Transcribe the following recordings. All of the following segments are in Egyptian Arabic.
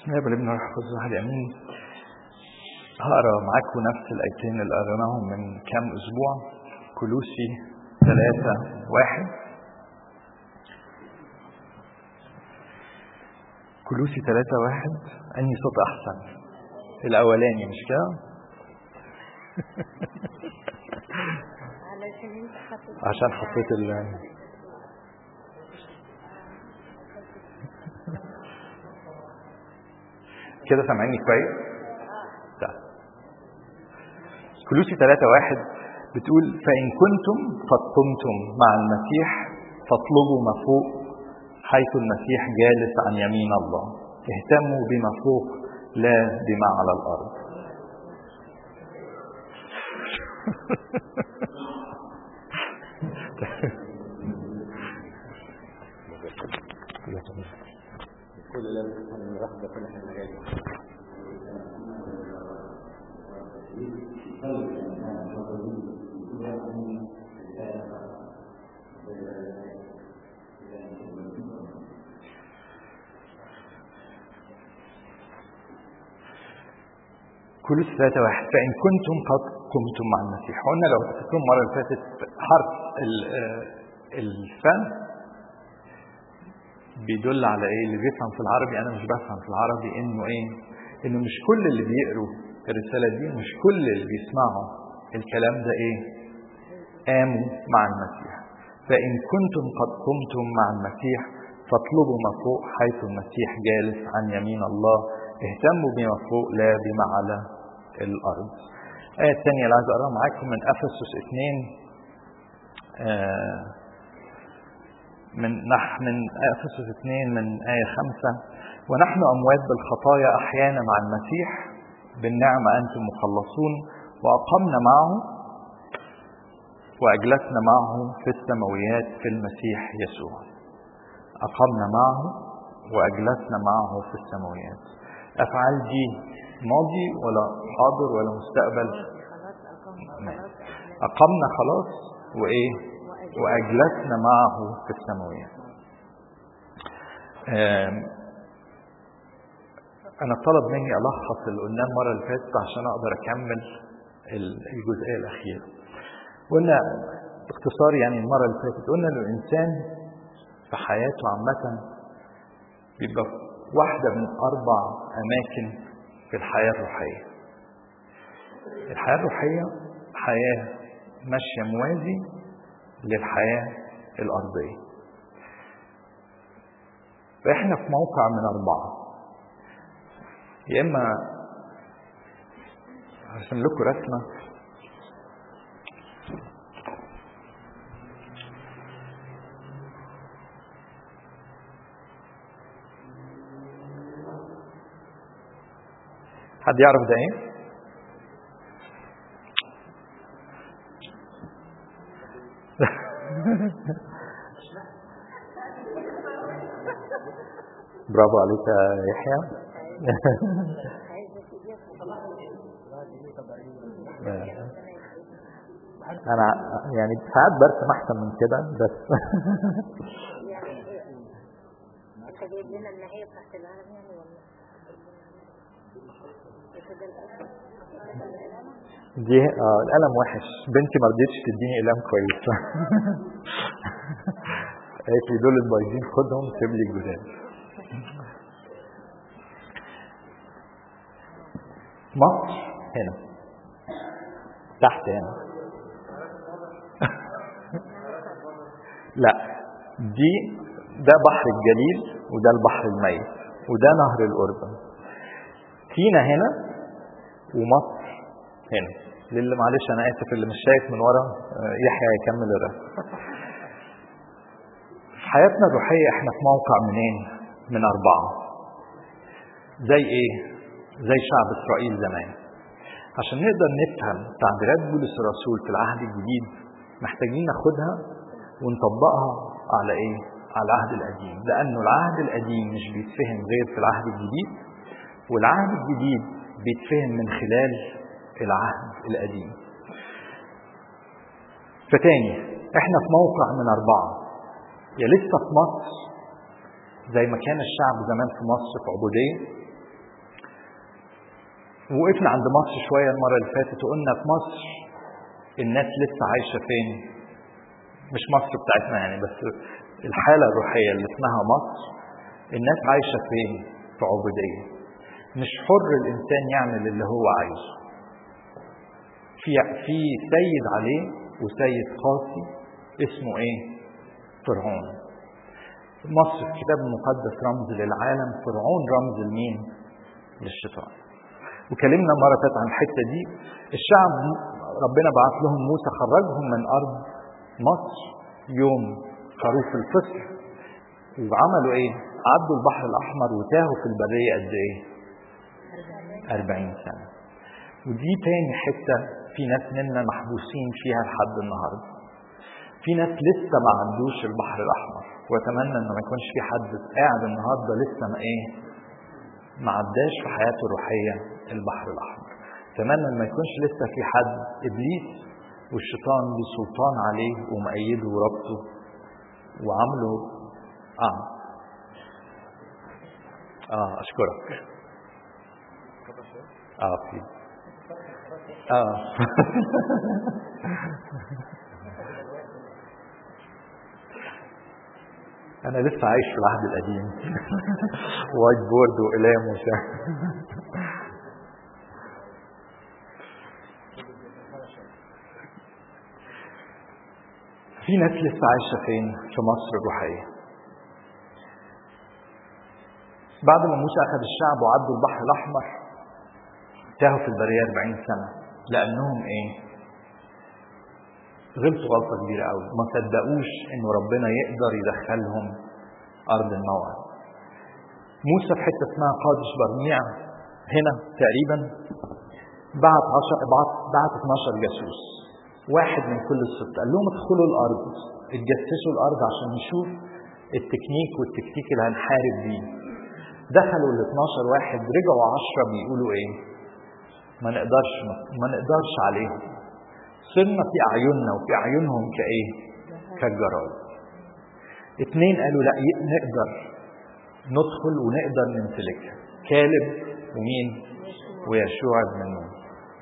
يا بالابن روح القدس واحد امين هقرا معاكم نفس الايتين اللي قريناهم من كام اسبوع كلوسي ثلاثة واحد كلوسي ثلاثة واحد أنهي صوت أحسن الأولاني مش كده؟ عشان حطيت ال كده سامعيني كويس؟ طيب كلوسي 3 واحد بتقول فإن كنتم قد قمتم مع المسيح فاطلبوا ما فوق حيث المسيح جالس عن يمين الله اهتموا بما فوق لا بما على الأرض كل لابس من رحبة كل حين جاي كل ثلاثة واحد فإن كنتم قد قمتم مع المسيح قلنا لو تذكرون المرة اللي فاتت حرف الفم بيدل على ايه اللي بيفهم في العربي انا مش بفهم في العربي انه ايه انه مش كل اللي بيقروا الرسالة دي مش كل اللي بيسمعوا الكلام ده ايه قاموا مع المسيح فإن كنتم قد قمتم مع المسيح فاطلبوا ما فوق حيث المسيح جالس عن يمين الله اهتموا بما فوق لا بما على الأرض الآية الثانية اللي عايز أقراها معاكم من أفسس 2 آه من نح من أفسس 2 من آية 5 ونحن أموات بالخطايا أحيانا مع المسيح بالنعمة أنتم مخلصون وأقمنا معه وأجلسنا معه في السماويات في المسيح يسوع أقمنا معه وأجلسنا معه في السماويات أفعال دي ماضي ولا حاضر ولا مستقبل أقمنا خلاص وإيه وأجلسنا معه في السماويات أنا طلب مني ألخص اللي قلناه المرة اللي فاتت عشان أقدر أكمل الجزئية الأخيرة قلنا باختصار يعني المرة اللي فاتت قلنا إن الإنسان في حياته عامة بيبقى واحدة من أربع أماكن في الحياة الروحية الحياة الروحية حياة ماشية موازي للحياة الأرضية فإحنا في موقع من أربعة يا إما هرسم لكم رسمة حد يعرف ده ايه؟ برافو عليك يا يحيى انا يعني ساعات برسم احسن من كده بس انت جايب لنا النهايه بتاعت العالم يعني ولا دي اه القلم وحش بنتي ما رضيتش تديني قلم كويس قالت لي دول البايظين خدهم سيب لي الجداد مصر هنا تحت هنا لا دي ده بحر الجليل وده البحر الميت وده نهر الأردن سينا هنا ومصر هنا للي معلش انا اسف اللي مش شايف من ورا يحيى يكمل الرسم في حياتنا الروحيه احنا في موقع منين من اربعه زي ايه زي شعب اسرائيل زمان عشان نقدر نفهم تعبيرات بولس الرسول في العهد الجديد محتاجين ناخدها ونطبقها على ايه على العهد القديم لانه العهد القديم مش بيتفهم غير في العهد الجديد والعهد الجديد بيتفهم من خلال العهد القديم فتاني احنا في موقع من اربعة يا لسه في مصر زي ما كان الشعب زمان في مصر في عبودية وقفنا عند مصر شوية المرة اللي فاتت وقلنا في مصر الناس لسه عايشة فين مش مصر بتاعتنا يعني بس الحالة الروحية اللي اسمها مصر الناس عايشة فين في عبودية مش حر الإنسان يعمل اللي هو عايزه في في سيد عليه وسيد قاسي اسمه ايه فرعون مصر في الكتاب المقدس رمز للعالم فرعون رمز لمين للشيطان وكلمنا مرة فاتت عن الحتة دي الشعب ربنا بعث لهم موسى خرجهم من أرض مصر يوم خروف الفصل وعملوا ايه عدوا البحر الأحمر وتاهوا في البرية قد ايه 40 سنة ودي تاني حتة في ناس منا محبوسين فيها لحد النهاردة في ناس لسه ما عندوش البحر الأحمر وأتمنى إن ما يكونش في حد قاعد النهاردة لسه ما إيه ما عداش في حياته الروحية البحر الأحمر أتمنى إن ما يكونش لسه في حد إبليس والشيطان ليه سلطان عليه ومأيده وربطه وعامله آه آه أشكرك آه في آه أنا لسه عايش في العهد القديم وايت بورد وإقلام وشا في ناس لسه عايشة فين؟ في مصر الروحية. بعد ما موسى أخذ الشعب وعدوا البحر الأحمر تاهوا في البرية 40 سنة لأنهم إيه؟ غلطوا غلطة كبيرة قوي ما صدقوش إنه ربنا يقدر يدخلهم أرض الموعد. موسى في حتة اسمها قادش برنيع هنا تقريبا بعت 10 بعت بعت 12 جاسوس واحد من كل الست قال لهم ادخلوا الارض اتجسسوا الارض عشان نشوف التكنيك والتكتيك اللي هنحارب بيه دخلوا ال 12 واحد رجعوا 10 بيقولوا ايه ما نقدرش ما نقدرش عليهم صرنا في اعيننا وفي اعينهم كايه كالجراد اتنين قالوا لا نقدر ندخل ونقدر نمتلكها كالب ومين ويشوع بن نون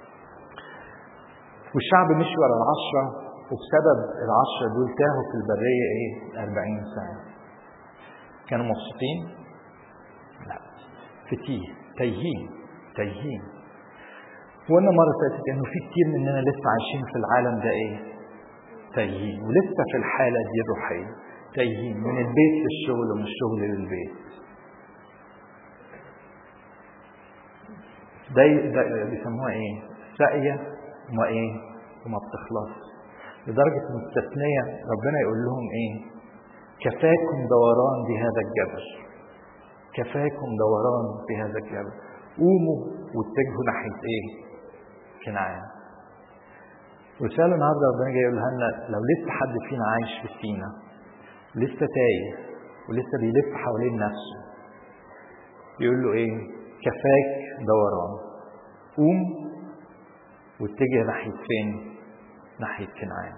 والشعب مشي ورا العشرة وبسبب العشرة دول تاهوا في البرية ايه 40 سنة كانوا مبسوطين لا فتيه تايهين تايهين وقلنا مرة فاتت انه في كتير مننا لسه عايشين في العالم ده ايه تايهين ولسه في الحالة دي الروحية تايهين من البيت للشغل ومن الشغل للبيت ده, ده بيسموها ايه ساقية وما ايه وما بتخلص لدرجة ان التثنية ربنا يقول لهم ايه كفاكم دوران بهذا الجبل كفاكم دوران بهذا الجبل قوموا واتجهوا ناحية ايه كنعان رسالة النهاردة ربنا جاي يقولها لنا لو لسه حد فينا عايش في سينا لسه تايه ولسه بيلف حوالين نفسه يقول له ايه كفاك دوران قوم واتجه ناحية فين؟ ناحية كنعان.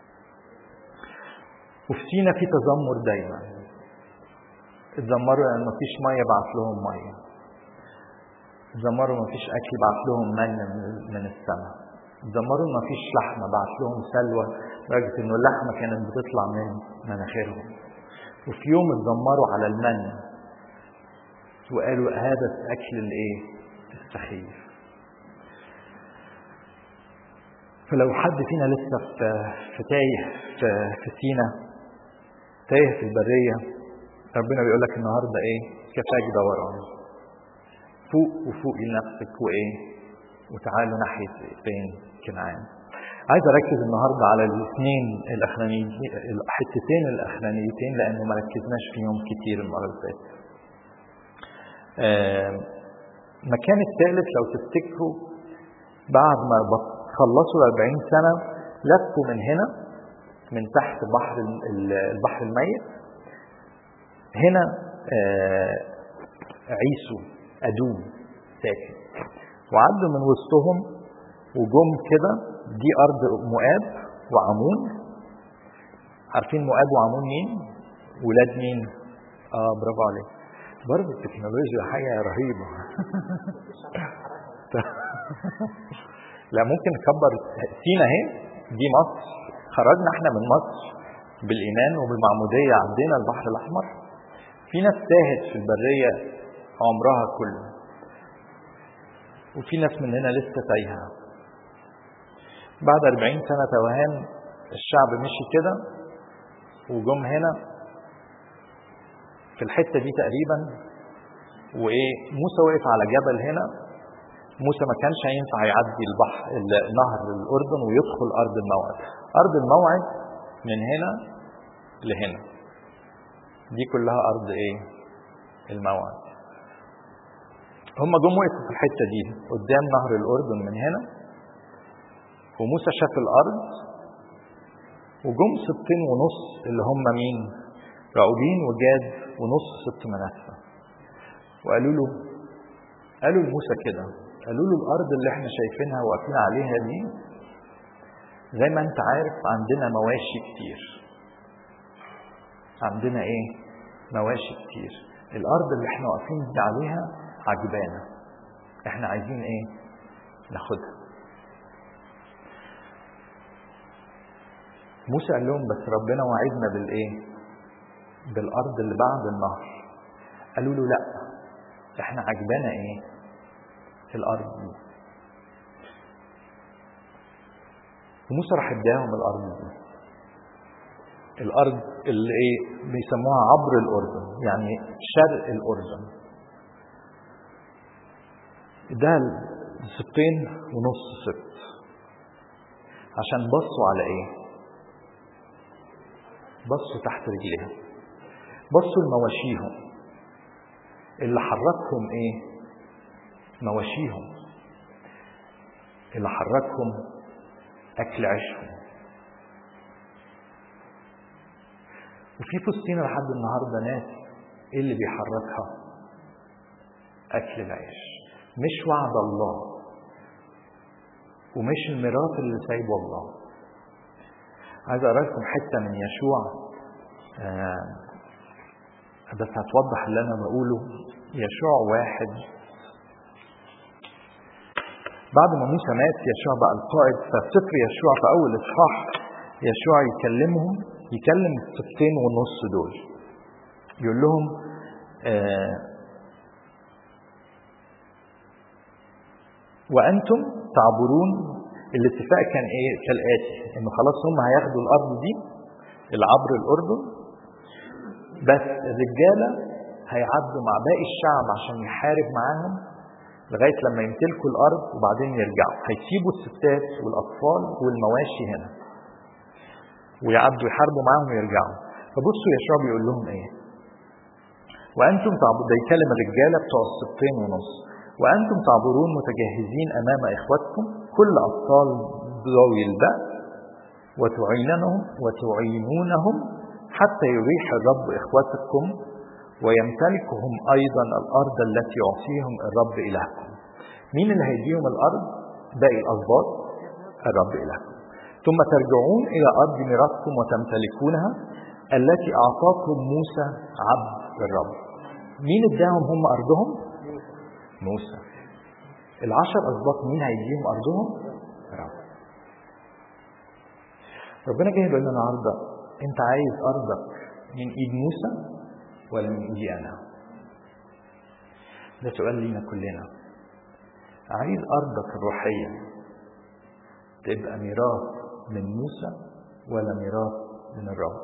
وفي سينا في تذمر دايما. اتذمروا لأن مفيش مية بعت لهم مية. اتذمروا مفيش أكل بعت لهم من من السماء. اتذمروا مفيش لحمة بعت لهم سلوى لدرجة إنه اللحمة كانت بتطلع من مناخيرهم. وفي يوم اتذمروا على المن وقالوا هذا الأكل الإيه؟ السخيف. فلو حد فينا لسه في, في تايه في, في سينا تايه في البريه ربنا بيقول لك النهارده ايه كفاك دوران فوق وفوق لنفسك وايه وتعالوا ناحيه فين كنعان عايز اركز النهارده على الاثنين الاخرانيين الحتتين الاخرانيتين لانه ما ركزناش فيهم كتير المره اللي فاتت المكان الثالث لو تفتكروا بعد ما خلصوا ال 40 سنه لفوا من هنا من تحت بحر البحر الميت هنا عيسو ادوم ساكن وعدوا من وسطهم وجم كده دي ارض مؤاب وعمون عارفين مؤاب وعمون مين؟ ولاد مين؟ اه برافو عليك برضه التكنولوجيا حاجه رهيبه لا ممكن نكبر سينا اهي دي مصر خرجنا احنا من مصر بالايمان وبالمعموديه عدينا البحر الاحمر في ناس تاهت في البريه عمرها كله وفي ناس مننا لسه تايهه بعد 40 سنه توهان الشعب مشي كده وجم هنا في الحته دي تقريبا وايه موسى وقف على جبل هنا موسى ما كانش هينفع يعدي البحر نهر الاردن ويدخل ارض الموعد ارض الموعد من هنا لهنا دي كلها ارض ايه الموعد هم جم وقفوا في الحته دي قدام نهر الاردن من هنا وموسى شاف الارض وجم سبتين ونص اللي هم مين راؤوبين وجاد ونص سبت منسى وقالوا له قالوا لموسى كده قالوا له الارض اللي احنا شايفينها واقفين عليها دي زي ما انت عارف عندنا مواشي كتير عندنا ايه مواشي كتير الارض اللي احنا واقفين دي عليها عجبانا احنا عايزين ايه ناخدها موسى قال لهم بس ربنا وعدنا بالايه بالارض اللي بعد النهر قالوا له لا احنا عجبانا ايه الارض دي وموسى راح اداهم الارض دي الارض اللي ايه بيسموها عبر الاردن يعني شرق الاردن ده سبتين ونص سبت عشان بصوا على ايه بصوا تحت رجليهم بصوا لمواشيهم اللي حركهم ايه مواشيهم اللي حركهم اكل عيشهم وفي فلسطين لحد النهارده ناس ايه اللي بيحركها اكل العيش مش وعد الله ومش الميراث اللي سايبه الله عايز اقرا لكم حته من يشوع آه بس هتوضح اللي انا بقوله يشوع واحد بعد ما موسى مات يشوع بقى القائد فسفر يشوع في اول اصحاح يشوع يكلمهم يكلم السبتين ونص دول يقول لهم آه وانتم تعبرون الاتفاق كان ايه كالاتي انه خلاص هم هياخدوا الارض دي العبر الاردن بس الرجاله هيعدوا مع باقي الشعب عشان يحارب معاهم لغايه لما يمتلكوا الارض وبعدين يرجعوا هيسيبوا الستات والاطفال والمواشي هنا ويعدوا يحاربوا معاهم ويرجعوا فبصوا يشوع بيقول لهم ايه وانتم تعبرون ده يكلم الرجاله بتوع السبتين ونص وانتم تعبرون متجهزين امام اخوتكم كل ابطال ذوي البأس وتعينهم وتعينونهم حتى يريح الرب اخوتكم ويمتلكهم ايضا الارض التي يعطيهم الرب الهكم. مين اللي هيديهم الارض؟ باقي الاسباط الرب الهكم. ثم ترجعون الى ارض ميراثكم وتمتلكونها التي اعطاكم موسى عبد الرب. مين اداهم هم ارضهم؟ موسى. العشر اسباط مين هيديهم ارضهم؟ رب. ربنا جاي يقول لنا النهارده انت عايز ارضك من ايد موسى ولا من ايدي انا؟ ده سؤال لينا كلنا. عايز ارضك الروحيه تبقى ميراث من موسى ولا ميراث من الرب؟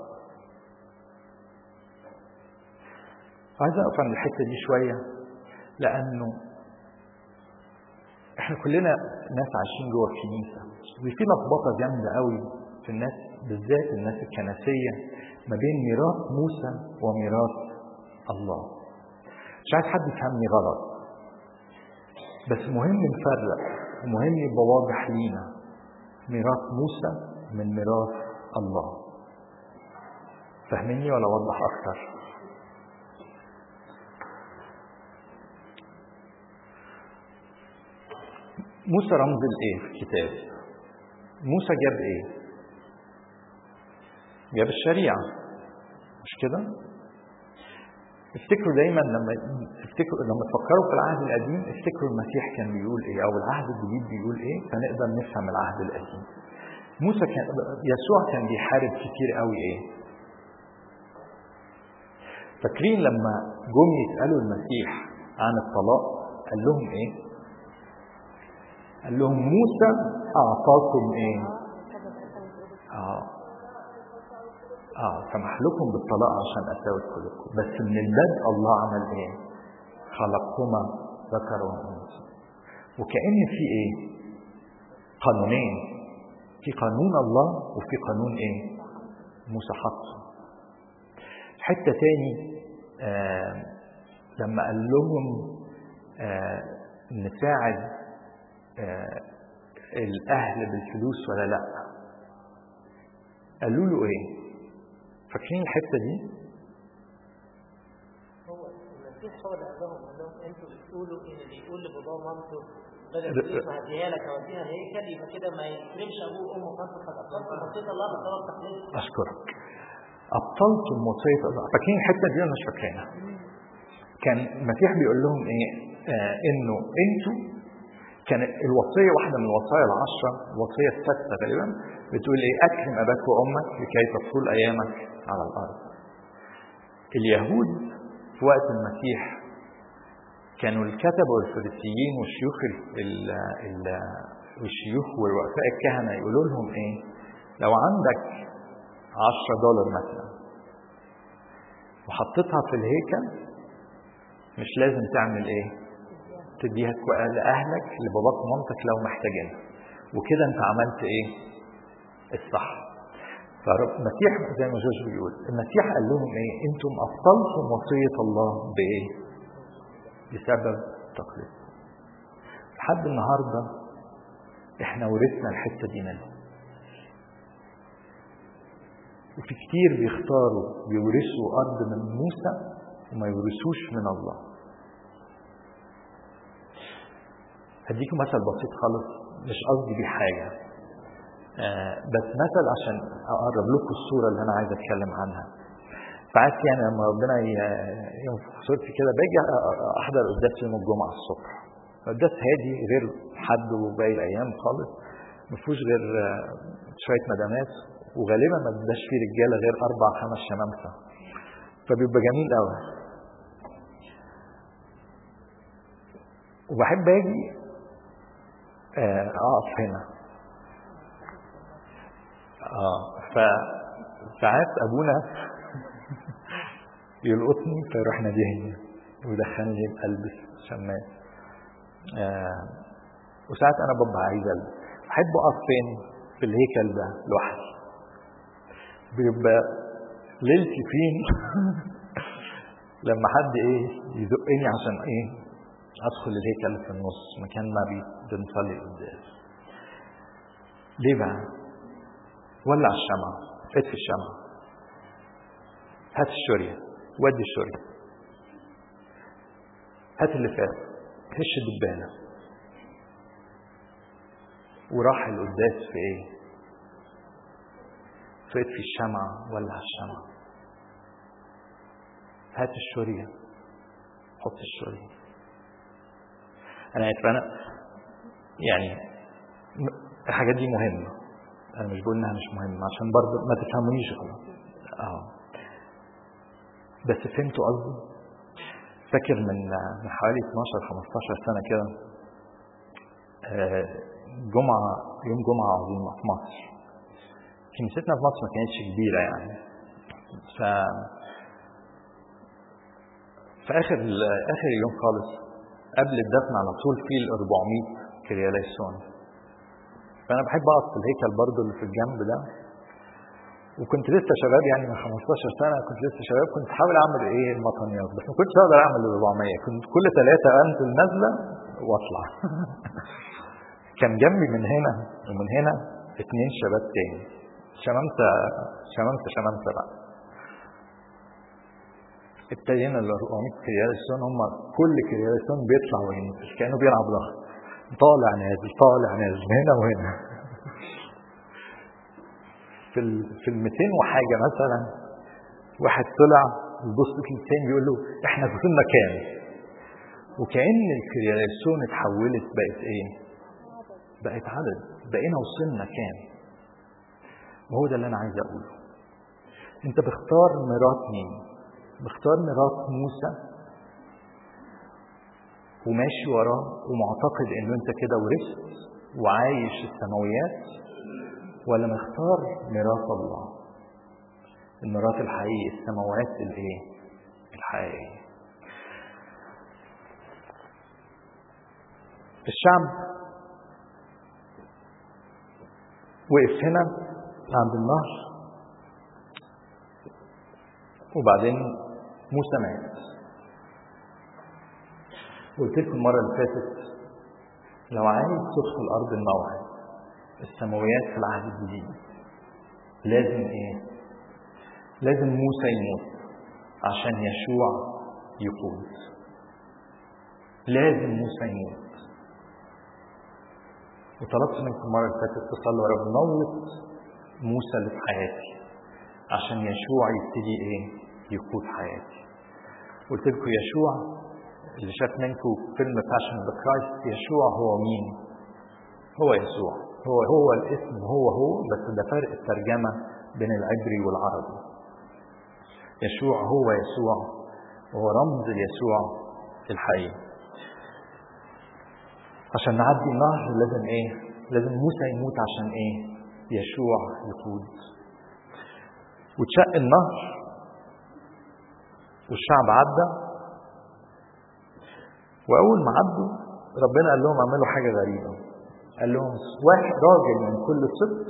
عايز اقف عند الحته دي شويه لانه احنا كلنا ناس عايشين جوه الكنيسه وفي لخبطه جامده قوي في الناس بالذات الناس الكنسيه ما بين ميراث موسى وميراث الله مش عايز حد يفهمني غلط بس مهم نفرق ومهم يبقى واضح لينا ميراث موسى من ميراث الله فاهميني ولا اوضح اكتر موسى رمز الايه في الكتاب موسى جاب ايه جاب الشريعه مش كده افتكروا دايما لما تفتكروا لما تفكروا في العهد القديم افتكروا المسيح كان بيقول ايه او العهد الجديد بيقول ايه فنقدر نفهم العهد القديم موسى كان يسوع كان بيحارب كتير قوي ايه فاكرين لما جم يسالوا المسيح عن الطلاق قال لهم ايه قال لهم موسى اعطاكم ايه اه اه سمح لكم بالطلاق عشان اساوي قلوبكم بس من البدء الله عمل ايه خلقهما ذكر وانثى وكأن في ايه قانونين في قانون الله وفي قانون ايه موسى حطه حتة تاني آه لما قال لهم آه نساعد آه الأهل بالفلوس ولا لأ قالوا له إيه فاكرين الحتة دي هو المسيح هو اللي قال لهم قال لهم انتوا بتقولوا ان اللي يقول لباباه ومامته بدل فلوس هديها لك او اديها الهيكل يبقى كده ما يكرمش ابوه وامه خاصه قد ابطلت وصيه الله بسبب تقليد أشكرك أبطلتم وصية الله فاكرين الحتة دي ولا مش فاكرينها؟ كان المسيح بيقول لهم إيه؟ آه إنه أنتوا كان الوصية واحدة من الوصايا العشرة الوصية السادسة غالبا بتقول إيه؟ أكرم أباك وأمك لكي تطول أيامك على الأرض. اليهود في وقت المسيح كانوا الكتبة والفريسيين والشيوخ ال ال ال والشيوخ ورؤساء الكهنة يقولوا لهم إيه؟ لو عندك 10 دولار مثلا وحطيتها في الهيكل مش لازم تعمل ايه تديها لاهلك لباباك ومامتك لو محتاجينها وكده انت عملت ايه الصح فالمسيح زي ما جورج بيقول المسيح قال لهم ايه انتم ابطلتم وصيه الله بايه بسبب تقليد لحد النهارده احنا ورثنا الحته دي منهم وفي كتير بيختاروا بيورثوا أرض من موسى وما يورثوش من الله هديكم مثل بسيط خالص مش قصدي بيه حاجة آه بس مثل عشان أقرب لكم الصورة اللي أنا عايز أتكلم عنها ساعات يعني لما ربنا ينفخ صورتي كده باجي أحضر قداس يوم الجمعة الصبح قداس هادي غير حد وباقي الأيام خالص ما فيهوش غير شوية مدامات وغالبا ما بيبقاش فيه رجاله غير اربع خمس شمامسه فبيبقى جميل قوي وبحب اجي اقف هنا اه فساعات ابونا يلقطني فيروح ناديني ويدخلني البس شماس آه وساعات انا ببقى عايز البس احب اقف فين في الهيكل ده لوحدي بيبقى ليلتي فين لما حد ايه يزقني عشان ايه ادخل الهيكل في النص مكان ما بنصلي قداس ليه بقى ولع الشمعة اطفي الشمعة هات الشورية ودي الشورية هات اللي فات هش الدبانة وراح القداس في ايه فاطفي الشمعة ولع الشمعة هات الشورية حط الشورية أنا عارف أنا يعني الحاجات دي مهمة أنا مش بقول إنها مش مهمة عشان برضه ما تفهمونيش غلط آه بس فهمتوا قصدي؟ فاكر من من حوالي 12 15 سنة كده جمعة يوم جمعة عظيمة في مصر كنيستنا في مصر ما كانتش كبيرة يعني ف في آخر آخر اليوم خالص قبل الدفن على طول في ال 400 كرياليسون فأنا بحب أقف في الهيكل برضه اللي في الجنب ده وكنت لسه شباب يعني من 15 سنة كنت لسه شباب كنت بحاول أعمل إيه المطنيات بس ما كنتش أقدر أعمل ال 400 كنت كل ثلاثة أنزل نازلة وأطلع كان جنبي من هنا ومن هنا اتنين شباب تاني شمامسة شمامسة شمامسة بقى ابتدينا ال 400 كرياليسون هم كل كرياليسون بيطلع وينزل كانه بيلعب ضغط طالع نازل طالع نازل هنا وهنا في ال في ال 200 وحاجه مثلا واحد طلع يبص للتاني يقول له احنا وصلنا كام وكأن الكرياسون اتحولت بقت ايه بقت عدد بقينا وصلنا كام وهو ده اللي انا عايز اقوله انت بختار مرات مين بختار مرات موسى وماشي وراه ومعتقد انه انت كده ورثت وعايش السماويات ولا مختار ميراث الله الميراث الحقيقي السماوات الايه الحقيقيه الشعب وقف هنا عند النهر وبعدين موسى مات قلت لكم المرة اللي فاتت لو عايز تدخل أرض الموعد السماويات في العهد الجديد لازم إيه؟ لازم موسى يموت عشان يشوع يقود لازم موسى يموت وطلبت منكم المرة اللي فاتت تصلوا يا رب موت موسى اللي في حياتي عشان يشوع يبتدي ايه؟ يقود حياتي. قلت لكم يشوع اللي شاف منكم فيلم باشن ذا كرايست يشوع هو مين؟ هو يسوع هو هو الاسم هو هو بس ده فرق الترجمة بين العبري والعربي. يشوع هو يسوع هو رمز ليسوع الحقيقي. عشان نعدي النهر لازم ايه؟ لازم موسى يموت عشان ايه؟ يشوع يقود. واتشق النهر والشعب عدى واول ما عدوا ربنا قال لهم اعملوا حاجه غريبه قال لهم واحد راجل من كل سبط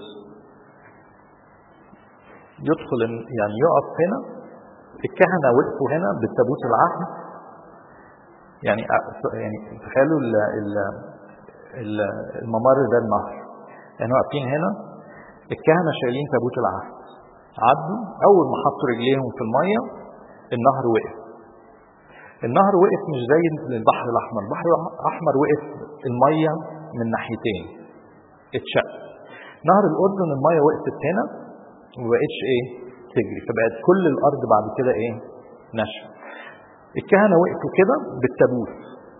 يدخل يعني يقف هنا الكهنه وقفوا هنا بالتابوت العهد يعني يعني تخيلوا ال ال ال الممر ده النهر يعني واقفين هنا الكهنه شايلين تابوت العهد عدوا اول ما حطوا رجليهم في الميه النهر وقف النهر وقف مش زي البحر الاحمر البحر الاحمر وقف الميه من ناحيتين اتشق نهر الاردن الميه وقفت هنا وما بقتش ايه تجري فبقت كل الارض بعد كده ايه نشف الكهنه وقفوا كده بالتابوت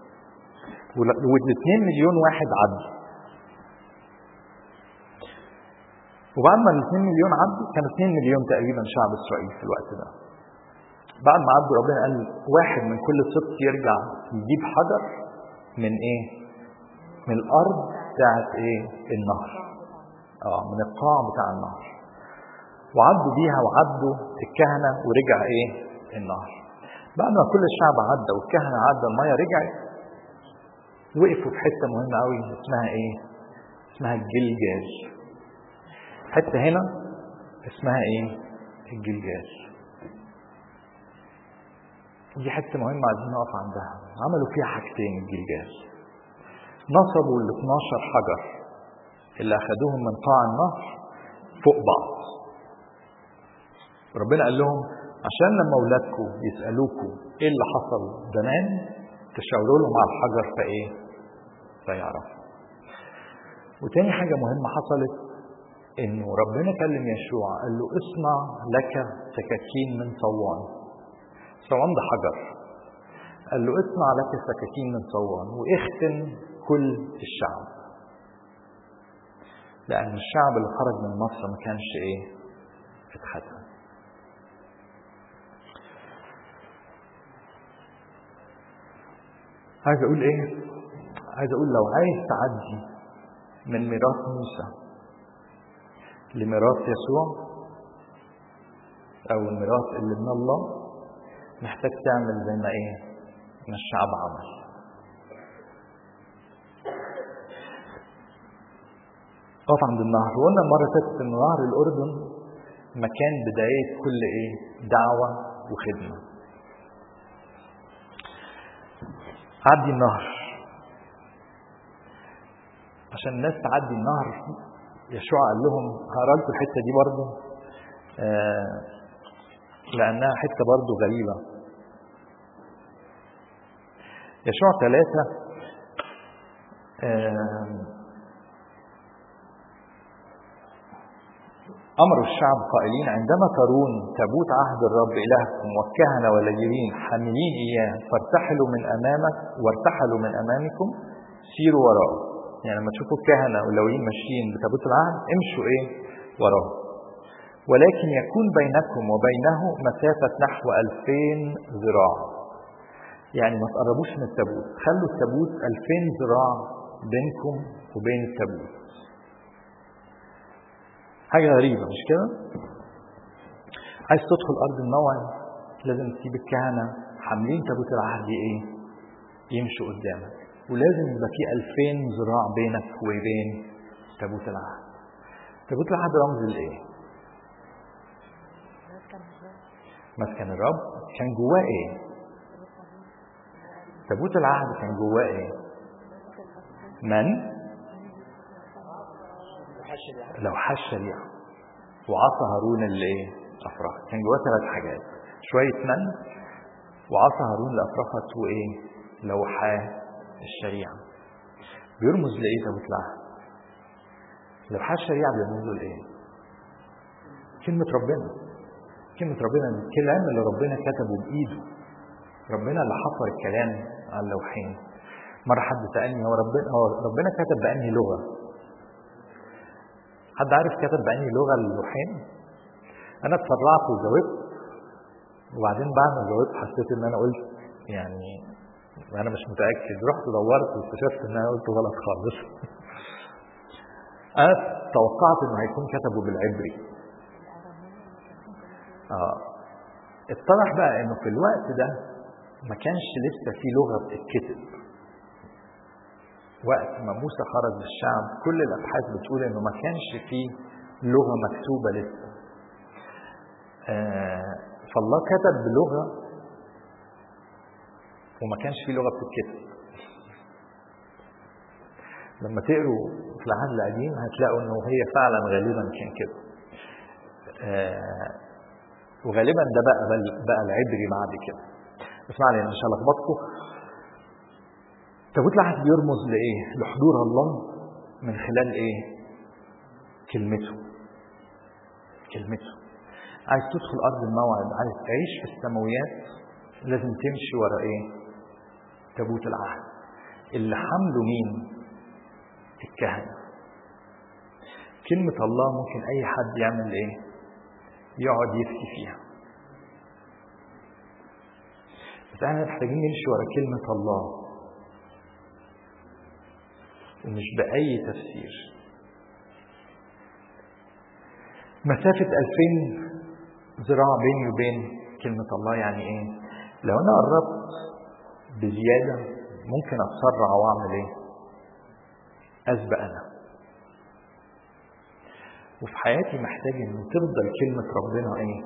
وال2 مليون واحد عدوا وبعد ما ال 2 مليون عدوا كانوا 2 مليون تقريبا شعب اسرائيل في الوقت ده. بعد ما عدوا ربنا قال واحد من كل سبط يرجع يجيب حجر من ايه؟ من الارض بتاعت ايه؟ النهر. اه من القاع بتاع النهر. وعدوا بيها وعدوا الكهنه ورجع ايه؟ النهر. بعد ما كل الشعب عدى والكهنه عدى الميه رجعت وقفوا في حته مهمه قوي اسمها ايه؟ اسمها الجلجال. حته هنا اسمها ايه الجلجال دي حته مهمه عايزين نقف عندها عملوا فيها حاجتين الجلجال نصبوا ال 12 حجر اللي اخذوهم من قاع النهر فوق بعض ربنا قال لهم عشان لما اولادكم يسالوكم ايه اللي حصل زمان تشاوروا لهم على الحجر فايه فيعرفوا وتاني حاجه مهمه حصلت انه ربنا كلم يشوع قال له اصنع لك سكاكين من صوان صوان ده حجر قال له اصنع لك سكاكين من صوان واختن كل الشعب لان الشعب اللي خرج من مصر ما كانش ايه اتختم عايز اقول ايه عايز اقول لو عايز تعدي من ميراث موسى لميراث يسوع او الميراث اللي من الله محتاج تعمل زي ما ايه ما الشعب عمل اقف عند النهر وقلنا المره اللي فاتت ان نهر الاردن مكان بدايه كل ايه دعوه وخدمه عدي النهر عشان الناس تعدي النهر يشوع قال لهم هقرا لكم الحته دي برضه آه لانها حته برضه غريبه يشوع ثلاثة آه أمروا الشعب قائلين عندما ترون تابوت عهد الرب إلهكم والكهنة واللاجئين حاملين إياه فارتحلوا من أمامك وارتحلوا من أمامكم سيروا وراءه يعني لما تشوفوا الكهنة واللاويين ماشيين بتابوت العهد امشوا إيه وراه ولكن يكون بينكم وبينه مسافة نحو 2000 ذراع يعني ما تقربوش من التابوت خلوا التابوت 2000 ذراع بينكم وبين التابوت حاجة غريبة مش كده عايز تدخل أرض الموعد لازم تسيب الكهنة حاملين تابوت العهد إيه يمشوا قدامك ولازم يبقى في 2000 ذراع بينك وبين تابوت العهد تابوت العهد رمز لإيه مسكن الرب كان جواه ايه تابوت العهد كان جواه ايه من لوحات الشريعة وعصا هارون اللي ايه افرخ كان جواه ثلاث حاجات شوية من وعصا هارون اللي افرخت وايه لوحات الشريعة بيرمز لايه تابوت العهد لوحات الشريعة بيرمزوا لايه كلمة ربنا كلمة ربنا الكلام اللي ربنا كتبه بإيده ربنا اللي حفر الكلام على اللوحين مرة حد سألني هو ربنا هو ربنا كتب بأنهي لغة؟ حد عارف كتب بأنهي لغة اللوحين؟ أنا اتسرعت وجاوبت وبعدين بعد ما جاوبت حسيت إن أنا قلت يعني أنا مش متأكد رحت دورت واكتشفت إن أنا قلت غلط خالص أنا توقعت إنه هيكون كتبه بالعبري اه اتضح بقى انه في الوقت ده ما كانش لسه في لغه بتتكتب وقت ما موسى خرج بالشعب كل الابحاث بتقول انه ما كانش في لغه مكتوبه لسه آه فالله كتب بلغه وما كانش في لغه بتتكتب لما تقروا في العهد القديم هتلاقوا انه هي فعلا غالبا كان كده آه وغالبا ده بقى بقى العبري بعد كده اسمع لي مش هلخبطكم تابوت العهد بيرمز لايه؟ لحضور الله من خلال ايه؟ كلمته كلمته عايز تدخل ارض الموعد عايز تعيش في السماويات لازم تمشي ورا ايه؟ تابوت العهد اللي حمله مين؟ الكهنه كلمة الله ممكن أي حد يعمل إيه؟ يقعد يفتي فيها بس احنا محتاجين نمشي ورا كلمة الله ومش بأي تفسير مسافة 2000 ذراع بيني وبين كلمة الله يعني ايه؟ لو انا قربت بزيادة ممكن اتسرع واعمل ايه؟ اسبق انا وفي حياتي محتاج ان تفضل كلمة ربنا ايه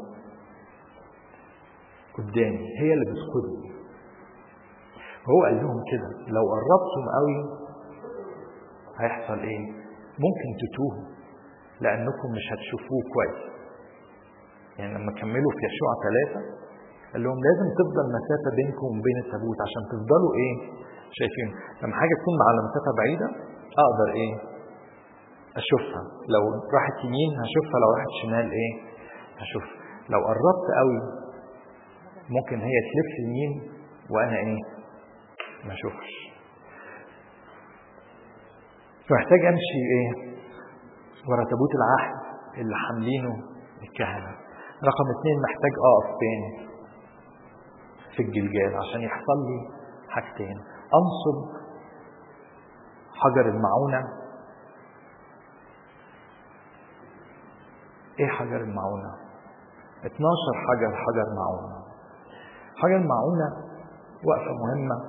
قدامي هي اللي بتقودني هو قال لهم كده لو قربتم قوي هيحصل ايه ممكن تتوهوا لانكم مش هتشوفوه كويس يعني لما كملوا في يشوع ثلاثة قال لهم لازم تفضل مسافة بينكم وبين التابوت عشان تفضلوا ايه شايفين لما حاجة تكون على مسافة بعيدة اقدر ايه اشوفها لو راحت يمين هشوفها لو راحت شمال ايه هشوف لو قربت قوي ممكن هي تلف يمين وانا ايه ما اشوفش فمحتاج امشي ايه ورا تابوت العهد اللي حاملينه الكهنه رقم اتنين محتاج اقف فين في الجلجال عشان يحصل لي حاجتين انصب حجر المعونه ايه حجر المعونة 12 حجر حجر معونة حجر المعونة وقفة مهمة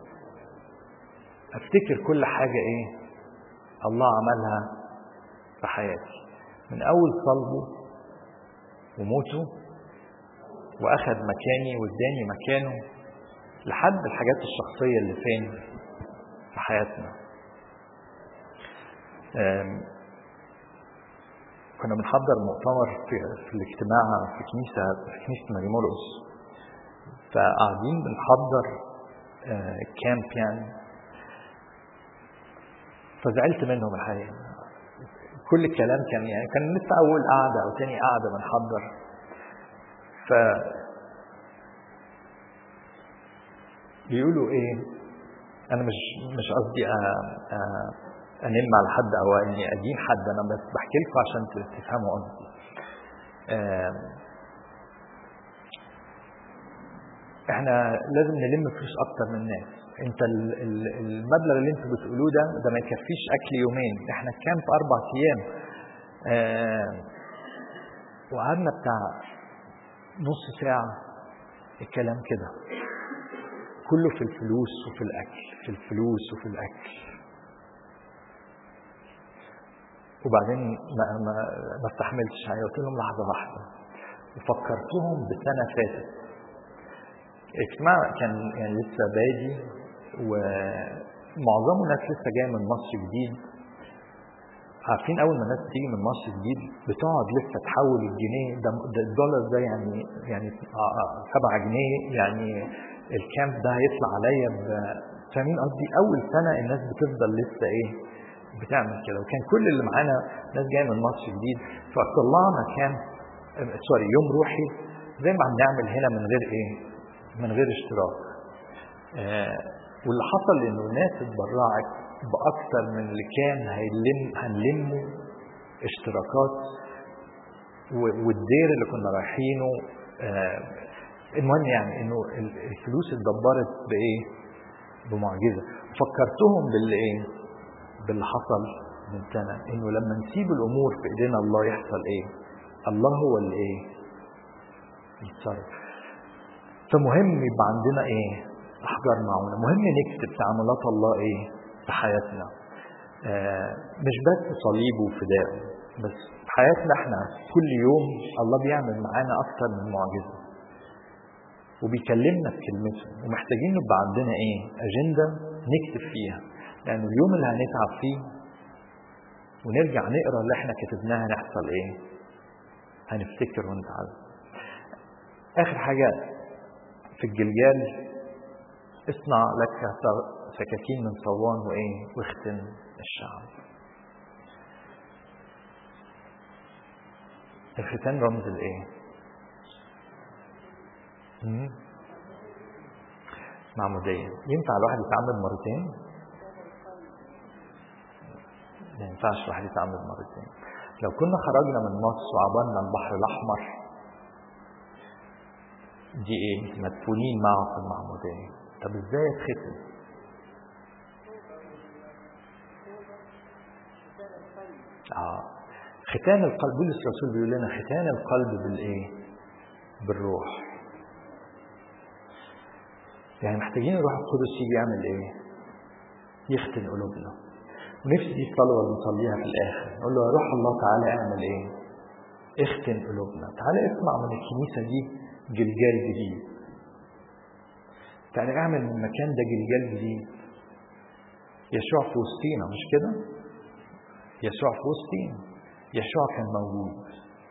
افتكر كل حاجة ايه الله عملها في حياتي من اول صلبه وموته واخد مكاني واداني مكانه لحد الحاجات الشخصية اللي فين في حياتنا كنا بنحضر مؤتمر في, في الاجتماع في كنيسة في كنيسة ماريمولوس فقاعدين بنحضر كامب يعني فزعلت منهم الحقيقة كل الكلام كان يعني كان لسه اول قعده او تاني قعده بنحضر ف بيقولوا ايه انا مش مش قصدي أ- أ- انم على حد او اني ادين حد انا بس بحكي لكم عشان ت- تفهموا قصدي آم، احنا لازم نلم فلوس اكتر من الناس انت ال- ال- المبلغ اللي انتوا بتقولوه ده ده ما يكفيش اكل يومين احنا كام في اربع ايام آم، وقعدنا بتاع نص ساعه الكلام كده كله في الفلوس وفي الاكل في الفلوس وفي الاكل وبعدين ما ما ما استحملتش يعني قلت لهم لحظه واحده وفكرتهم بسنه فاتت اجتماع كان يعني لسه بادي ومعظمه ناس لسه جايه من مصر جديد عارفين اول ما الناس تيجي من مصر جديد بتقعد لسه تحول الجنيه ده, ده الدولار ده يعني يعني 7 جنيه يعني الكامب ده هيطلع عليا ب فاهمين قصدي اول سنه الناس بتفضل لسه ايه بتعمل كده وكان كل اللي معانا ناس جايه من مصر جديد فطلعنا كام آه، سوري يوم روحي زي ما بنعمل هنا من غير ايه من غير اشتراك آه واللي حصل انه الناس اتبرعت باكثر من اللي كان هيلم هنلمه اشتراكات و- والدير اللي كنا رايحينه آه المهم يعني انه ال- الفلوس اتدبرت بايه بمعجزه فكرتهم باللي ايه باللي حصل من سنه انه لما نسيب الامور في ايدينا الله يحصل ايه الله هو اللي ايه يتصرف فمهم يبقى عندنا ايه احجار معونه مهم نكتب تعاملات الله ايه في حياتنا آه مش بس صليبه وفدائه بس في حياتنا احنا كل يوم الله بيعمل معانا اكتر من معجزه وبيكلمنا بكلمته ومحتاجين نبقى عندنا ايه اجنده نكتب فيها لان اليوم اللي هنتعب فيه ونرجع نقرا اللي احنا كتبناه هنحصل ايه هنفتكر ونتعلم اخر حاجه في الجلجال اصنع لك سكاكين من صوان وايه واختن الشعب الختان رمز الايه مم. معمودية ينفع الواحد يتعمد مرتين ما ينفعش الواحد يتعمد مرتين لو كنا خرجنا من مصر وعبرنا البحر الأحمر دي ايه مدفونين معه في المعمودية طب ازاي اتختم اه ختان القلب بولس الرسول بيقول لنا ختان القلب بالايه بالروح يعني محتاجين الروح القدس يجي يعمل ايه يختن قلوبنا ونفسي دي الصلوه اللي نصليها في الاخر نقول له يا روح الله تعالى اعمل ايه اختن قلوبنا تعالى اسمع من الكنيسه دي جلجال جديد تعالى اعمل من المكان ده جلجال جديد يشوع في وسطينا مش كده يشوع في وسطينا يشوع كان موجود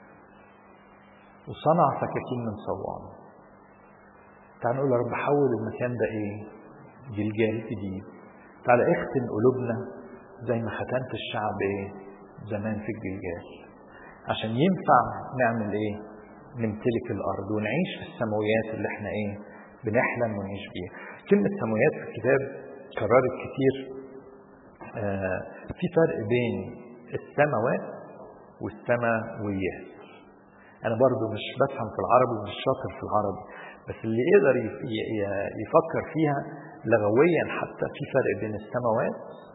وصنع سكاكين من صوان تعال نقول يا رب حول المكان ده ايه جلجال جديد تعالى اختن قلوبنا زي ما ختنت الشعب ايه زمان في الجلجال عشان ينفع نعمل ايه نمتلك الارض ونعيش في السماويات اللي احنا ايه بنحلم ونعيش بيها كلمة سماويات في الكتاب كررت كتير آه في فرق بين السماوات والسماويات انا برضو مش بفهم في العربي ومش شاطر في العربي بس اللي يقدر يفكر فيها لغويا حتى في فرق بين السماوات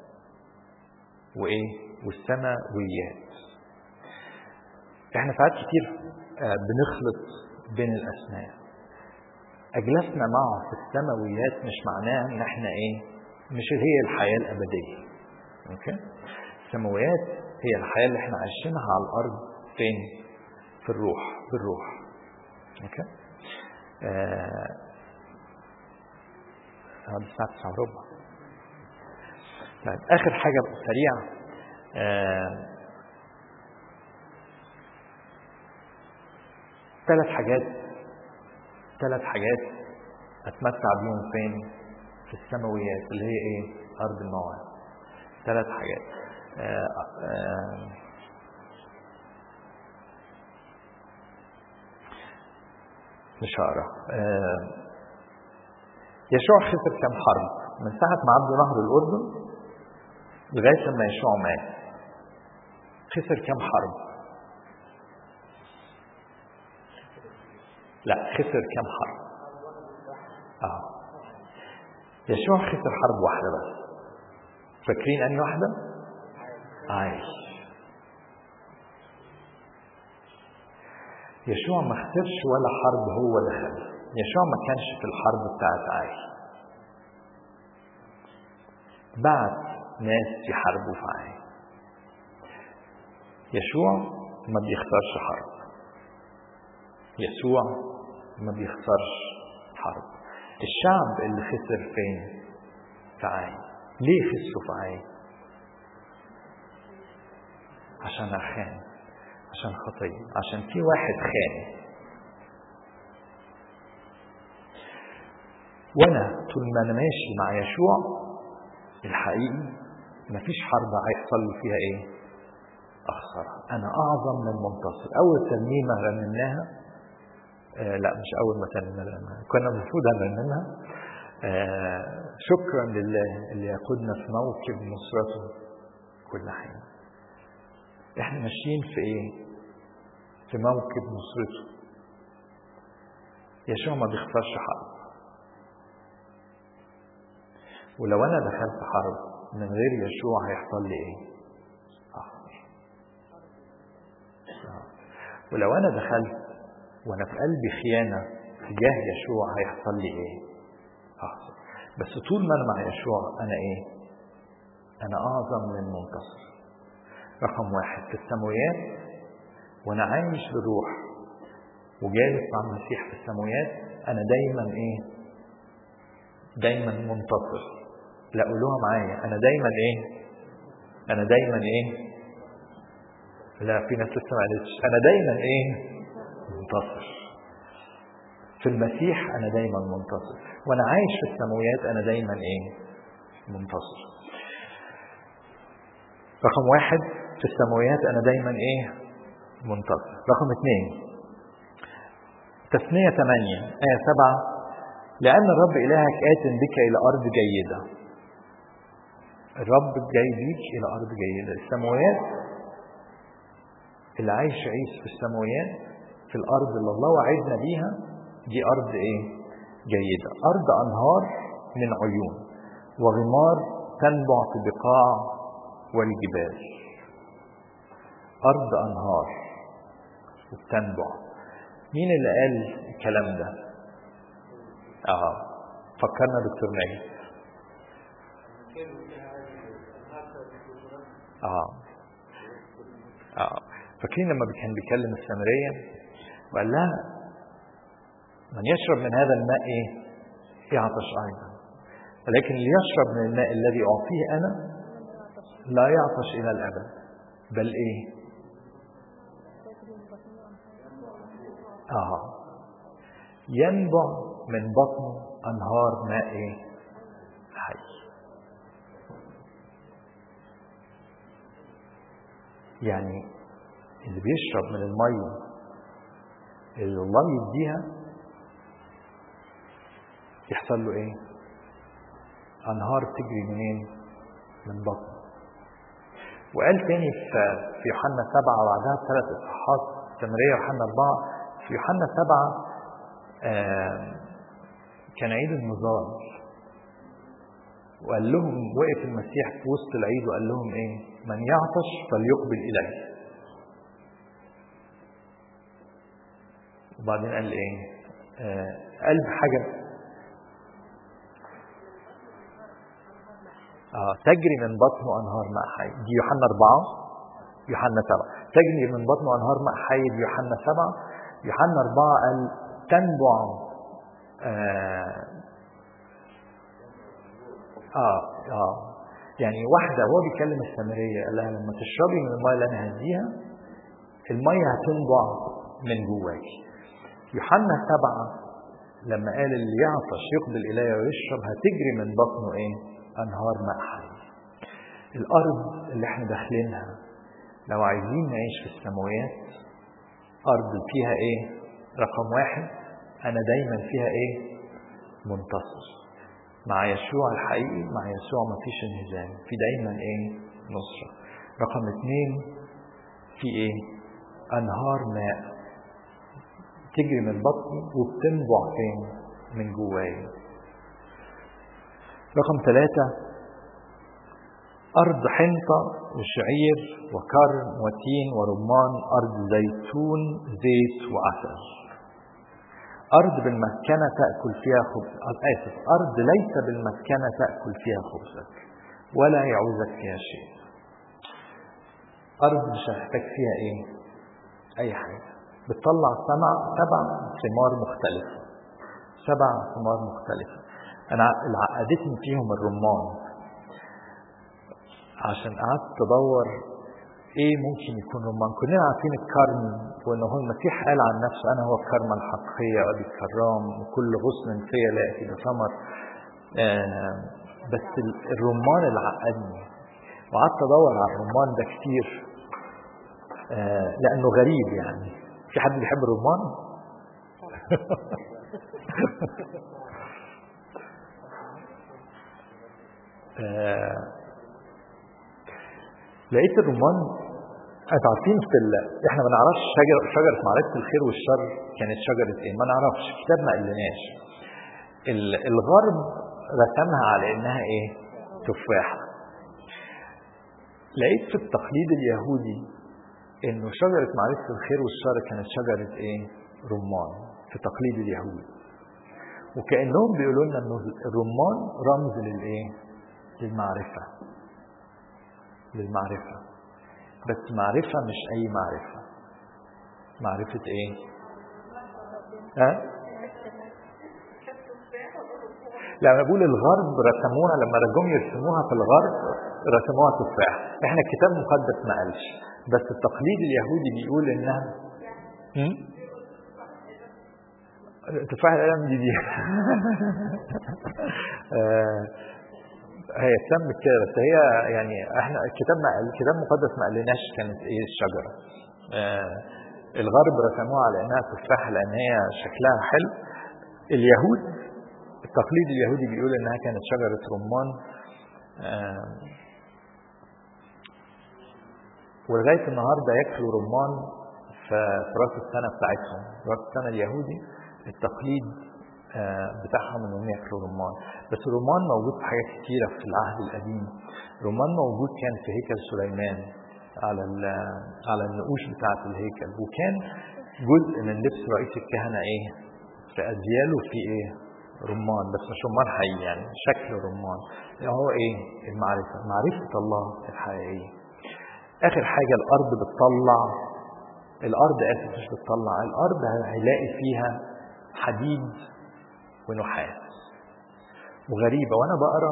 وايه والسماويات احنا ساعات كتير بنخلط بين الاسماء اجلسنا معه في السماويات مش معناه ان احنا ايه مش هي الحياه الابديه اوكي السماويات هي الحياه اللي احنا عايشينها على الارض فين في الروح بالروح اوكي آه الساعة 9 وربع طيب آخر حاجة سريعة آه ثلاث حاجات ثلاث حاجات أتمتع بيهم فين؟ في السماويات اللي هي إيه؟ أرض الموعد ثلاث حاجات آه آه مش هقرا آه، يشوع خسر كم حرب من ساعة ما عدوا نهر الأردن لغاية لما يشوع مات خسر كم حرب لا خسر كم حرب اه يشوع خسر حرب واحدة بس فاكرين أنهي واحدة؟ عايش يشوع ما خسرش ولا حرب هو دخل يشوع ما كانش في الحرب بتاعت عايش بعت ناس يحاربوا في عايش يشوع ما بيخسرش حرب يسوع ما بيخسرش حرب الشعب اللي خسر فين في عاي ليه خسروا في عاي عشان خان عشان خطية عشان في واحد خان وانا طول ما انا ماشي مع يشوع الحقيقي مفيش حرب هيحصل لي فيها ايه اخسرها انا اعظم من منتصر اول ترنيمه رنمناها آه لا مش اول ما ترنمناها كنا المفروض هنرنمها آه شكرا لله اللي يقودنا في موكب نصرته كل حين احنا ماشيين في ايه في موكب نصرته يشوع ما بيخسرش حرب ولو انا دخلت حرب من غير يشوع هيحصل لي ايه اخسر ولو انا دخلت وانا في قلبي خيانه تجاه يشوع هيحصل لي ايه اخسر بس طول ما انا مع يشوع انا ايه انا اعظم من منتصر رقم واحد في السماويات وانا عايش بالروح وجالس مع المسيح في السماويات انا دايما ايه دايما منتصر لا قولوها معايا انا دايما ايه انا دايما ايه لا في ناس لسه ما قالتش انا دايما ايه منتصر في المسيح انا دايما منتصر وانا عايش في السماويات انا دايما ايه منتصر رقم واحد في السماويات انا دايما ايه منتصر رقم اثنين تثنية ثمانية آية سبعة لأن الرب إلهك آت بك إلى أرض جيدة الرب جاي بيك إلى أرض جيدة السماويات اللي عايش عيش في السماويات في الأرض اللي الله وعدنا بيها دي أرض إيه جيدة أرض أنهار من عيون وغمار تنبع في البقاع والجبال أرض أنهار وبتنبع مين اللي قال الكلام ده؟ اه فكرنا دكتور ماجد اه اه فاكرين لما كان بيكلم السامريه وقال لها من يشرب من هذا الماء ايه؟ يعطش ايضا ولكن اللي يشرب من الماء الذي اعطيه انا لا يعطش الى الابد بل ايه؟ اه ينبع من بطنه انهار ماء ايه؟ حي يعني اللي بيشرب من الميه اللي الله يديها يحصل له ايه انهار تجري منين من بطنه وقال تاني في في يوحنا سبعة وبعدها بثلاث اصحاحات سمرية يوحنا أربعة في يوحنا سبعة آه كان عيد النظام وقال لهم وقف المسيح في وسط العيد وقال لهم ايه من يعطش فليقبل الي وبعدين قال ايه آه قال حاجه آه تجري من بطنه انهار ماء حي دي يوحنا أربعة يوحنا سبعة تجري من بطنه انهار ماء حي دي يوحنا سبعة يوحنا أربعة قال تنبع آه اه اه يعني واحده وهو بيكلم السامريه قال لها لما تشربي من الميه اللي انا هديها الميه هتنبع من جواكي يوحنا سبعه لما قال اللي يعطش يقبل الي ويشرب هتجري من بطنه ايه؟ انهار ماء حي. الارض اللي احنا داخلينها لو عايزين نعيش في السماويات ارض فيها ايه؟ رقم واحد انا دايما فيها ايه منتصر مع يسوع الحقيقي مع يسوع ما فيش انهزام في دايما ايه نصرة رقم اتنين في ايه انهار ماء تجري من بطني وبتنبع فين من جواي رقم ثلاثة أرض حنطة وشعير وكرم وتين ورمان أرض زيتون زيت وعسل أرض بالمسكنة تأكل فيها خبز آسف أرض ليس بالمسكنة تأكل فيها خبزك ولا يعوزك فيها شيء أرض مش هتحتاج فيها إيه أي حاجة بتطلع سبع سبع ثمار مختلفة سبع ثمار مختلفة أنا اللي عقدتني فيهم الرمان عشان قعدت أدور ايه ممكن يكون رمان كلنا عارفين الكرم وان هو المسيح قال عن نفسه انا هو الكرمة الحقيقية ابي الكرام وكل غصن فيا لا ياتي بثمر آه بس الرمان اللي عقدني وقعدت ادور على الرمان ده كتير آه لانه غريب يعني في حد بيحب الرمان آه لقيت الرمان انتوا عارفين في ال... احنا ما نعرفش شجر شجره معرفه الخير والشر كانت شجره ايه ما نعرفش كتاب ما قالناش ال... الغرب رسمها على انها ايه تفاحه لقيت في التقليد اليهودي انه شجره معرفه الخير والشر كانت شجره ايه رمان في تقليد اليهود وكانهم بيقولوا لنا انه الرمان رمز للايه للمعرفه للمعرفه بس معرفة مش أي معرفة معرفة إيه؟ ها؟ لما بقول الغرب رسموها لما رجعوا يرسموها في الغرب رسموها تفاح احنا الكتاب المقدس ما قالش بس التقليد اليهودي بيقول انها تفاح القلم دي دي هي تسمت كده بس هي يعني احنا الكتاب ما الكتاب المقدس ما قالناش كانت ايه الشجره آه الغرب رسموها على انها تفاحه لان هي شكلها حلو اليهود التقليد اليهودي بيقول انها كانت شجره رمان آه ولغايه النهارده ياكلوا رمان في راس السنه بتاعتهم راس السنه اليهودي التقليد بتاعهم انهم ياكلوا رمان بس الرمان موجود في حاجات كتيره في العهد القديم الرمان موجود كان في هيكل سليمان على على النقوش بتاعه الهيكل وكان جزء من لبس رئيس الكهنه ايه في ازياله في ايه رمان بس مش رمان حقيقي يعني شكل رمان يعني هو ايه المعرفه معرفه الله الحقيقيه اخر حاجه الارض بتطلع الارض اسف مش بتطلع الارض هيلاقي فيها حديد ونحاس وغريبة وأنا بقرا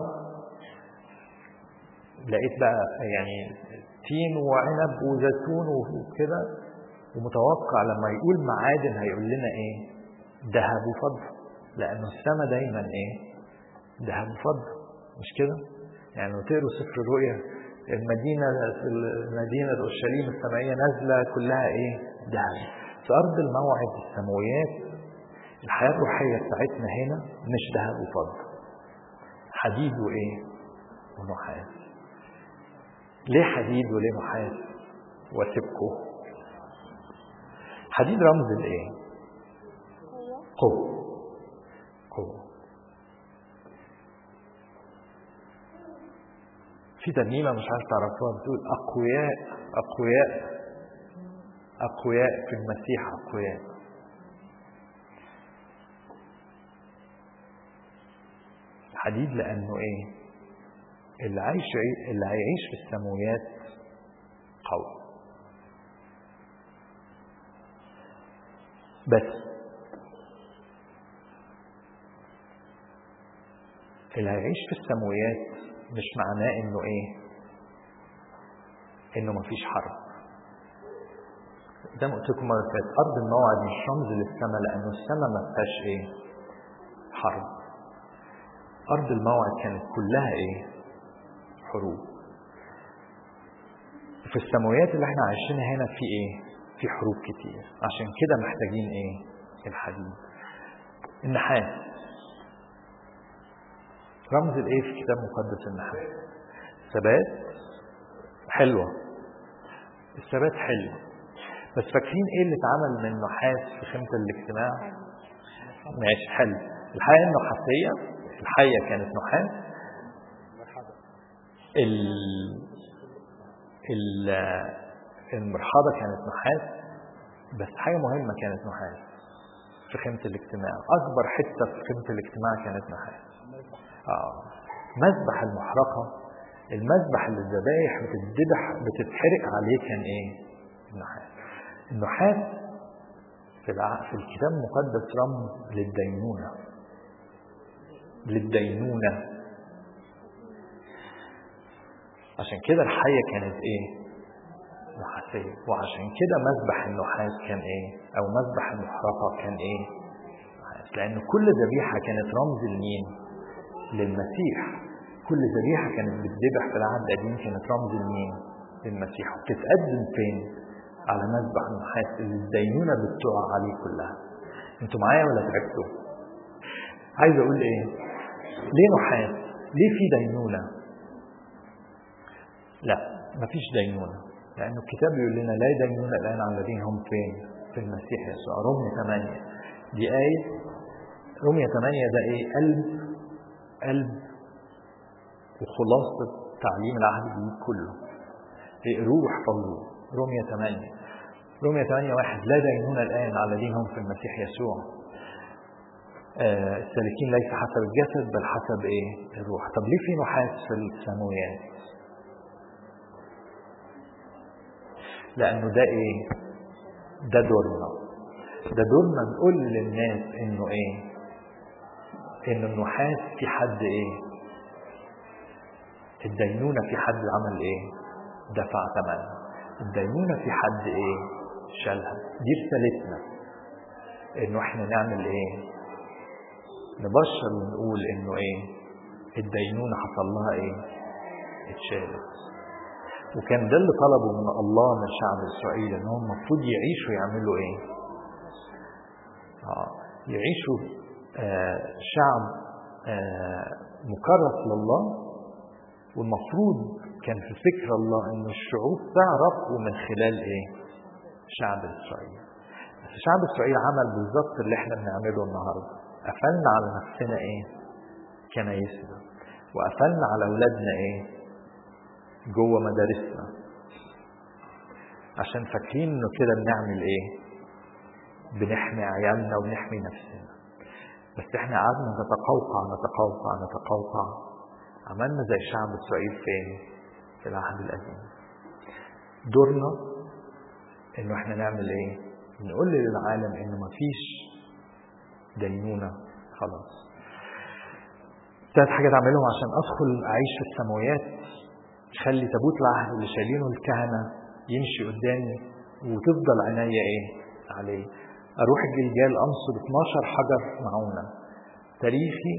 لقيت بقى يعني تين وعنب وزيتون وكده ومتوقع لما يقول معادن هيقول لنا ايه ذهب وفضة لأنه السماء دايما ايه ذهب وفضة مش كده يعني لو تقروا سفر الرؤيا المدينة المدينة أورشليم السمائية نازلة كلها ايه ذهب في أرض الموعد السماويات الحياة الروحية بتاعتنا هنا مش ذهب وفضة حديد وإيه ونحاس ليه حديد وليه نحاس واسيبكم حديد رمز الايه قوة قوة في ترنيمة مش عارف تعرفوها بتقول أقوياء أقوياء أقوياء في المسيح أقوياء حديد لانه ايه اللي عايش اللي هيعيش في السماويات قوي بس اللي هيعيش في السماويات مش معناه انه ايه انه مفيش حرب زي ما قلت لكم مره فاتت ارض الموعد مش رمز للسماء لانه السماء ما فيهاش ايه حرب أرض الموعد كانت كلها إيه؟ حروب. في السماويات اللي احنا عايشينها هنا في إيه؟ في حروب كتير، عشان كده محتاجين إيه؟ الحديد. النحاس رمز الايه في الكتاب المقدس النحاس ثبات حلوة الثبات حلو بس فاكرين ايه اللي اتعمل من نحاس في خيمة الاجتماع ماشي حلو الحياة النحاسية الحية كانت نحاس ال ال المرحاضة كانت نحاس بس حاجة مهمة كانت نحاس في خيمة الاجتماع أكبر حتة في خيمة الاجتماع كانت نحاس آه. مذبح المحرقة المذبح اللي الذبايح بتتذبح بتتحرق عليه كان ايه؟ النحاس النحاس في, الع... في الكتاب المقدس رمز للدينونة للدينونة عشان كده الحية كانت ايه؟ نحاسية وعشان كده مذبح النحاس كان ايه؟ او مذبح المحرقة كان ايه؟ نحاس لان كل ذبيحة كانت رمز لمين؟ للمسيح كل ذبيحة كانت بتذبح في العهد القديم كانت رمز لمين؟ للمسيح وبتتقدم فين؟ على مذبح النحاس اللي الدينونة بتقع عليه كلها انتوا معايا ولا تعبتوا؟ عايز اقول ايه؟ ليه نحاس؟ ليه في دينونة؟ لا مفيش دينونة لأنه الكتاب بيقول لنا لا دينونة الآن على الذين هم فين؟ في المسيح يسوع رمية 8 دي آية رمية 8 ده إيه؟ قلب قلب وخلاصة تعليم العهد الجديد كله اقروه واحفظوه رمية 8 رمية 8 واحد لا دينونة الآن على الذين هم في المسيح يسوع آه السالكين ليس حسب الجسد بل حسب ايه الروح طب ليه في نحاس في السماويات لانه ده ايه ده دورنا ده دورنا نقول للناس انه ايه ان النحاس في حد ايه الدينونة في حد عمل ايه دفع ثمن الدينونة في حد ايه شالها دي رسالتنا انه احنا نعمل ايه نبشر ونقول انه ايه الدينونة حصل لها ايه اتشالت وكان ده اللي طلبه من الله من شعب اسرائيل ان هم المفروض يعيشوا يعملوا ايه آه يعيشوا آه شعب آه مكرس لله والمفروض كان في فكر الله ان الشعوب تعرف ومن خلال ايه شعب اسرائيل بس شعب اسرائيل عمل بالظبط اللي احنا بنعمله النهارده قفلنا على نفسنا ايه كنايسنا وقفلنا على اولادنا ايه جوه مدارسنا عشان فاكرين انه كده بنعمل ايه بنحمي عيالنا وبنحمي نفسنا بس احنا قعدنا نتقوقع نتقوقع نتقوقع عملنا زي شعب اسرائيل فين في العهد القديم دورنا انه احنا نعمل ايه نقول للعالم انه مفيش دينونة خلاص ثلاث حاجات اعملهم عشان ادخل اعيش في السماويات خلي تابوت العهد اللي شايلينه الكهنة يمشي قدامي وتفضل عناية ايه عليه اروح الجلجال انصب 12 حجر معونة تاريخي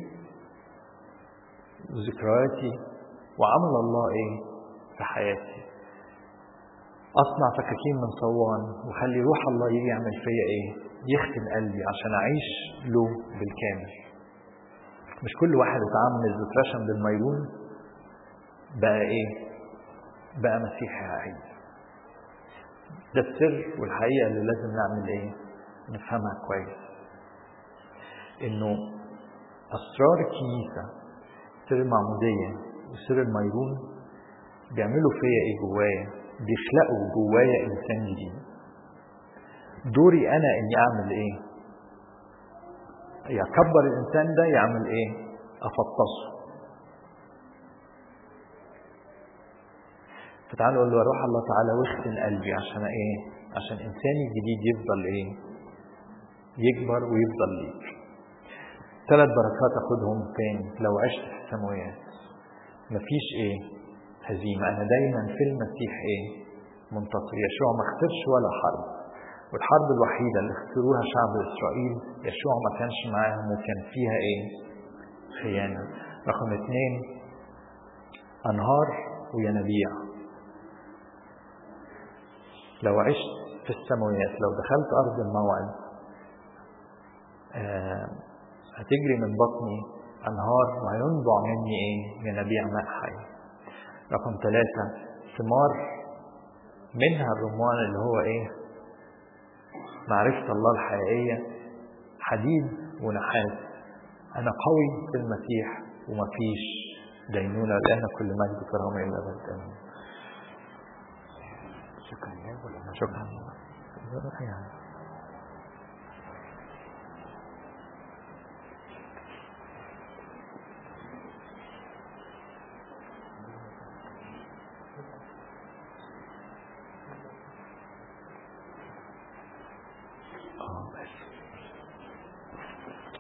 وذكرياتي وعمل الله ايه في حياتي اصنع فكاكين من صوان وخلي روح الله يجي يعمل فيا ايه يختم قلبي عشان اعيش له بالكامل مش كل واحد اتعمد واترشم بالميرون بقى ايه بقى مسيحي عيد ده السر والحقيقة اللي لازم نعمل ايه نفهمها كويس انه اسرار الكنيسة سر المعمودية وسر الميرون بيعملوا فيا ايه جوايا بيخلقوا جوايا انسان جديد دوري انا اني اعمل ايه يكبر الانسان ده يعمل ايه افطسه فتعالوا اقول له روح الله تعالى واختن قلبي عشان ايه عشان انساني الجديد يفضل ايه يكبر ويفضل ليك ثلاث بركات اخدهم فين لو عشت في السماوات مفيش ايه هزيمة انا دايما في المسيح ايه منتصر يشوع ما خسرش ولا حرب والحرب الوحيدة اللي خسروها شعب اسرائيل يشوع ما كانش معاهم وكان فيها ايه خيانة رقم اثنين انهار وينابيع لو عشت في السماوات لو دخلت أرض الموعد آه هتجري من بطني أنهار وهينبع مني إيه ينابيع ماء حي رقم ثلاثة ثمار منها الرمان اللي هو إيه معرفة الله الحقيقية حديد ونحاس أنا قوي في المسيح ومفيش دينونة لأن كل مجد كرامة إلا بنت آمين شكرا يا ولا شكرا يعني